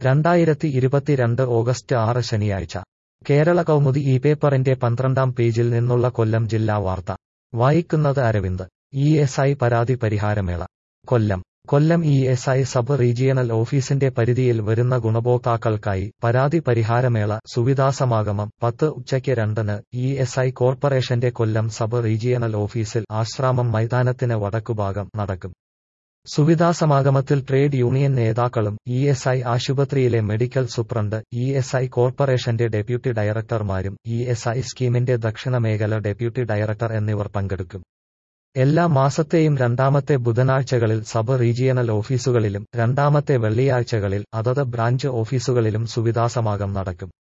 രണ്ടായിരത്തി ഇരുപത്തിരണ്ട് ഓഗസ്റ്റ് ആറ് ശനിയാഴ്ച കേരള കൗമുദി ഈ പേപ്പറിന്റെ പന്ത്രണ്ടാം പേജിൽ നിന്നുള്ള കൊല്ലം ജില്ലാ വാർത്ത വായിക്കുന്നത് അരവിന്ദ് ഇ എസ് ഐ പരാതി പരിഹാരമേള Kollam Kollam E S I sub regional ഓഫീസിന്റെ പരിധിയിൽ വരുന്ന ഗുണഭോക്താക്കൾക്കായി പരാതി പരിഹാരമേള സുവിധാസമാഗമം പത്ത് ഉച്ചയ്ക്ക് രണ്ടിന് ഇ എസ് ഐ കോർപ്പറേഷന്റെ കൊല്ലം സബ് റീജിയണൽ ഓഫീസിൽ ആശ്രാമം മൈതാനത്തിന് വടക്കുഭാഗം നടക്കും സുവിധാസമാഗമത്തിൽ ട്രേഡ് യൂണിയൻ നേതാക്കളും ഇ എസ് ഐ ആശുപത്രിയിലെ medical superintendent E S I കോർപ്പറേഷന്റെ ഡെപ്യൂട്ടി ഡയറക്ടർമാരും ഇ എസ് ഐ സ്കീമിന്റെ ദക്ഷിണ മേഖല ഡെപ്യൂട്ടി ഡയറക്ടർ എന്നിവർ പങ്കെടുക്കും എല്ലാ മാസത്തെയും രണ്ടാമത്തെ ബുധനാഴ്ചകളിൽ സബ് റീജിയണൽ ഓഫീസുകളിലും രണ്ടാമത്തെ വെള്ളിയാഴ്ചകളിൽ അതത് ബ്രാഞ്ച് ഓഫീസുകളിലും സുവിധാസമാഗം നടക്കും